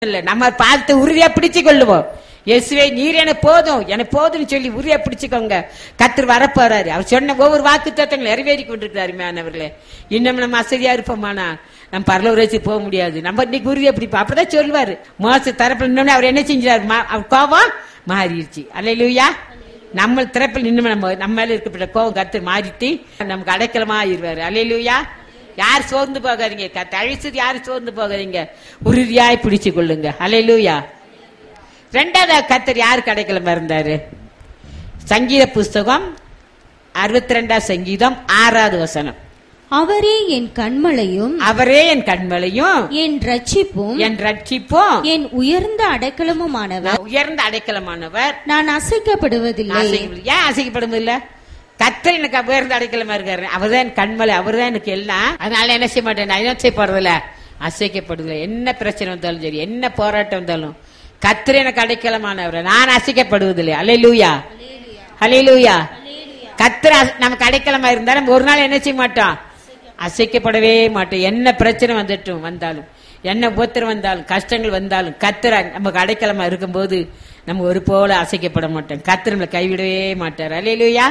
இல்ல நம்ம பார்த்து உறுதியா பிடிச்சு கொள்ளுவோம் இயேசுவே நீர் எனக்கு போதும் எனக்கு போதும்னு சொல்லி உறுதியா பிடிச்சுக்கோங்க கத்தர் வரப்போறாரு அவர் சொன்ன ஒவ்வொரு வாக்கு தத்தங்கள் நிறைவேறி கொண்டிருக்கிறாரு மேனவர்களே இன்னும் நம்ம அசதியா இருப்போமானா நம்ம பரலவரேசி போக முடியாது நம்ம இன்னைக்கு உறுதியா பிடிப்போம் அப்பதான் சொல்லுவாரு மோச தரப்புல நின்னோடனே அவர் என்ன செஞ்சாரு மா- அவர் கோபம் மாறிடுச்சு அல்லையா நம்ம திறப்பில் நின்று நம்ம நம்ம மேல இருக்கப்பட்ட கோபம் கத்து மாறிட்டு நமக்கு அடைக்கலமா ஆயிருவாரு அல்லையா யார் சோர்ந்து போகாதீங்க க- தயவுசெய்து யாரும் சோர்ந்து போகாதீங்க உறுதியாய் பிடிச்சு கொள்ளுங்க அலையிலூயா ரெண்டாவது கத்தர் யார் கிடைக்கலமா இருந்தாரு சங்கீத புஸ்தகம் அறுபத்தி ரெண்டாம் சங்கீதம் ஆறாவது வசனம் அவரே என் கண்மலையும் அவரே என் கண்மலையும் என் ரட்சிப்பும் என் ரட்சிப்பும் என் உயர்ந்த அடைக்கலமுமானவர் உயர்ந்த அடைக்கலமானவர் நான் அசைக்கப்படுவதில்லை ஆசைகள் ஏன் ஆசைக்கப்படுவது இல்ல கத்தர் எனக்கு உயர்ந்த அடைக்கலமா இருக்காரு அவர்தான் என் கண்மலை அவர்தான் எனக்கு எல்லாம் அதனால என்ன செய்ய மாட்டேன் நான் என்ன செய்யப்படுறதில்ல அசைக்கப்படுதில்ல என்ன பிரச்சனை வந்தாலும் சரி என்ன போராட்டம் வந்தாலும் கத்தர் எனக்கு அடைக்கலமானவர் நான் அசைக்கப்படுவதில்லை அலையிலூயா அலையிலூயா கத்தர் அச- நமக்கு அடைக்கலமா இருந்தா நம்ம ஒரு நாள் என்ன செய்ய மாட்டோம் அசைக்கப்படவே மாட்டோம் என்ன பிரச்சனை வந்துட்டும் வந்தாலும் என்ன உபத்திரம் வந்தாலும் கஷ்டங்கள் வந்தாலும் கத்தர் நமக்கு அடைக்கலமா இருக்கும்போது நம்ம ஒரு போல அசைக்கப்பட மாட்டோம் கத்தர் நம்மளை கைவிடவே மாட்டார் அலையிலூயா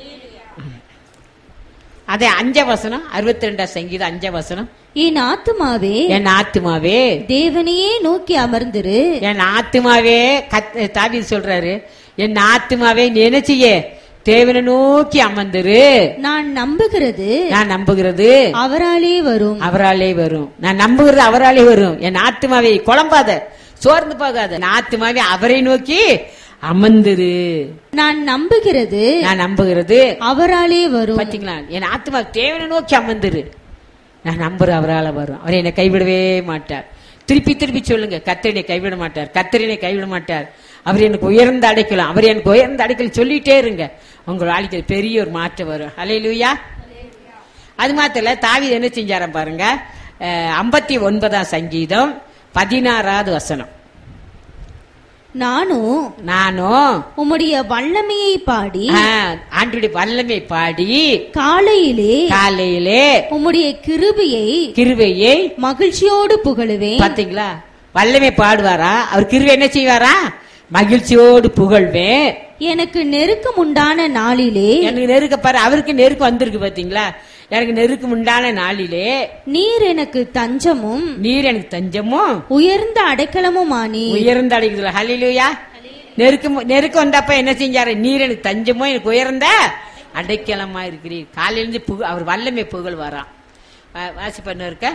அதே அஞ்ச வசனம் அறுபத்தி ரெண்டாம் சங்கீதம் அஞ்ச வசனம் என் ஆத்துமாவே என் ஆத்துமாவே தேவனையே நோக்கி அமர்ந்திரு என் ஆத்துமாவே கத் தாவீது சொல்றாரு என் ஆத்துமாவே நீ என்ன செய்ய தேவனை நோக்கி அமர்ந்துரு நான் நம்புகிறது நான் நம்புகிறது அவராலே வரும் அவராலே வரும் நான் நம்புகிறது அவராலே வரும் என் ஆத்துமாவை குழம்பாத சோர்ந்து போகாத என் ஆத்துமாவே அவரை நோக்கி அமர்ந்துரு நான் நம்புகிறது நான் நம்புகிறது அவராலே வரும் பாத்தீங்களா என் ஆத்மா தேவனை நோக்கி அமர்ந்துரு நான் நம்புறேன் அவரால வரும் அவர் என்னை கைவிடவே மாட்டார் திருப்பி திருப்பி சொல்லுங்க கத்தரினை கைவிட மாட்டார் கத்தரினை கைவிட மாட்டார் அவர் எனக்கு உயர்ந்த அடைக்கலாம் அவர் எனக்கு உயர்ந்த அடைக்கல் சொல்லிட்டே இருங்க உங்க வாழ்க்கையில் பெரிய ஒரு மாற்றம் வரும் அலையிலுயா அது மாத்திரம் இல்ல தாவி என்ன செஞ்சாராம் பாருங்க ஐம்பத்தி ஒன்பதாம் சங்கீதம் பதினாறாவது வசனம் நானும் நானும் உம்முடைய வல்லமையை பாடி ஆ, ஆண்டுடைய வல்லமை பாடி காலையிலே காலையிலே உம்முடைய கிருபையை கிருபையை மகிழ்ச்சியோடு புகழுவேன் பாத்தீங்களா வல்லமை பாடுவாரா அவர் கிருவை என்ன செய்வாரா மகிழ்ச்சியோடு புகழ்வேன் எனக்கு நெருக்கம் உண்டான நாளிலே எனக்கு நெருக்க பாரு அவருக்கு நெருக்கம் வந்திருக்கு பாத்தீங்களா எனக்கு நெருக்கம் உண்டான நாளிலே நீர் எனக்கு தஞ்சமும் நீர் எனக்கு தஞ்சமும் உயர்ந்த அடைக்கலமுமானி உயர்ந்த அடைக்குதுல ஹலிலுயா நெருக்கம் நெருக்கம் வந்தப்ப என்ன செஞ்சாரு நீர் எனக்கு தஞ்சமும் எனக்கு உயர்ந்த அடைக்கலமா இருக்கிறீர் காலையிலிருந்து புக அவர் வல்லமை புகழ் வரான் வாசி பண்ண இருக்க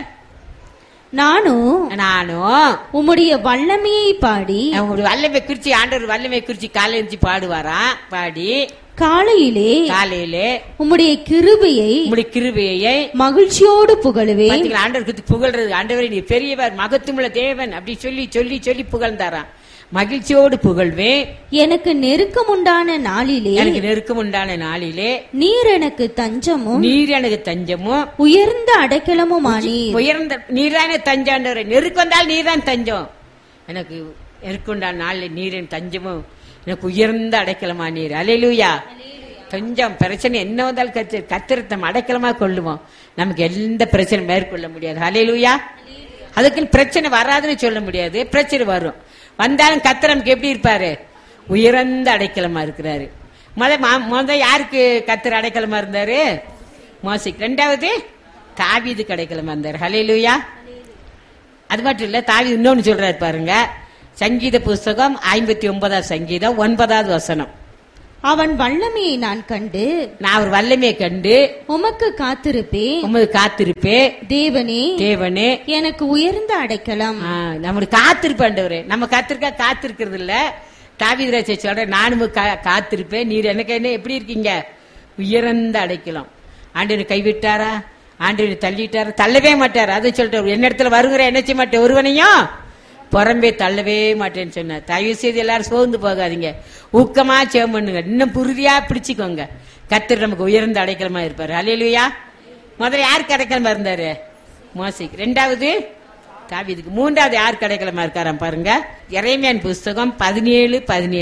நானும் நானும் உம்முடைய வல்லமையை பாடி அவங்களுடைய வல்லமை குறிச்சி ஆண்டவர் வல்லமை குறிச்சி காலையில இருந்து பாடுவாராம் பாடி காலையிலே காலையிலே உம்முடைய கிருபையை உம்முடைய கிருபையை மகிழ்ச்சியோடு புகழுவேன் பாத்தீங்களா ஆண்டவர் குறித்து புகழ்றது ஆண்டவரை நீ பெரியவர் மகத்துமுள்ள தேவன் அப்படி சொல்லி சொல்லி சொல்லி புகழ்ந்தாராம் மகிழ்ச்சியோடு புகழ்வேன் எனக்கு நெருக்கம் உண்டான நாளிலே எனக்கு நெருக்கம் உண்டான நாளிலே நீர் எனக்கு தஞ்சமும் நீர் எனக்கு தஞ்சமும் உயர்ந்த அடைக்கலமுமானி உயர்ந்த நீர்தானே தஞ்சாண்டவரை நெருக்கம் வந்தால் நீர்தான் தஞ்சம் எனக்கு நெருக்கம் உண்டான நாளில் நீர் என் தஞ்சமும் எனக்கு உயர்ந்த அடைக்கலமா நீர் அலையிலூயா கொஞ்சம் பிரச்சனை என்ன வந்தாலும் கத்து கத்திரத்தம் அடைக்கலமா கொள்ளுவோம் நமக்கு எந்த பிரச்சனை மேற்கொள்ள முடியாது அலையிலூயா அதுக்குன்னு பிரச்சனை வராதுன்னு சொல்ல முடியாது பிரச்சனை வரும் வந்தாலும் கத்தர் நமக்கு எப்படி இருப்பாரு உயர்ந்த அடைக்கலமா இருக்கிறாரு முத மா- முத யாருக்கு கத்தர் அடைக்கலமா இருந்தாரு மோசிக் ரெண்டாவது தாவீது அடைக்கலமா இருந்தாரு ஹalleluya அது மட்டும் இல்ல தாவீது இன்னொன்னு சொல்றாரு பாருங்க சங்கீத புஸ்தகம் ஐம்பத்தி ஒன்பதாம் சங்கீதம் ஒன்பதாவது வசனம் அவன் வல்லமையை நான் கண்டு நான் அவர் வல்லமையை கண்டு உமக்கு காத்திருப்பேன் உமது காத்திருப்பே தேவனே தேவனே எனக்கு உயர்ந்த அடைக்கலம் ஆ, நம்மளுக்கு காத்திருப்பாண்டவரே நம்ம காத்திருக்கா காத்திருக்கிறது இல்ல தாவிதராஜை சொல்ற நானும் கா- காத்திருப்பேன் நீர் எனக்கு என்ன எப்படி இருக்கீங்க உயர்ந்த அடைக்கலாம் ஆண்டவர் கைவிட்டாரா ஆண்டவர் தள்ளிட்டாரா தள்ளவே மாட்டார் அதை சொல்லிட்டு என்ன இடத்துல வருகிற என்ன செய்ய மாட்டேன் ஒருவனையும் புறம்பே தள்ளவே மாட்டேன்னு சொன்னார் தயவு செய்து எல்லாரும் சோர்ந்து போகாதீங்க ஊக்கமா சேவம் பண்ணுங்க இன்னும் புரிதியா பிடிச்சுக்கோங்க கத்தர் நமக்கு உயர்ந்த அடைக்கலமா இருப்பாரு அலையிலுயா முதல்ல யாருக்கு அடைக்கலமா இருந்தாரு மோசிக் ரெண்டாவது தாவீதுக்கு மூன்றாவது யார் கிடைக்கலமா இருக்காராம் பாருங்க இறைமையான் புஸ்தகம் பதினேழு பதினேழு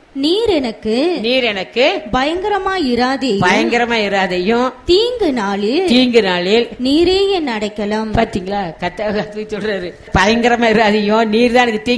நீர் எனக்கு நீர் எனக்கு பயங்கரமா இராதே பயங்கரமா இராதையும் தீங்கு நாளில் தீங்கு நாளில் நீரே என் அடைக்கலம் பாத்தீங்களா கத்த சொல்றாரு பயங்கரமா இராதையும் நீர் தான் எனக்கு தீங்கு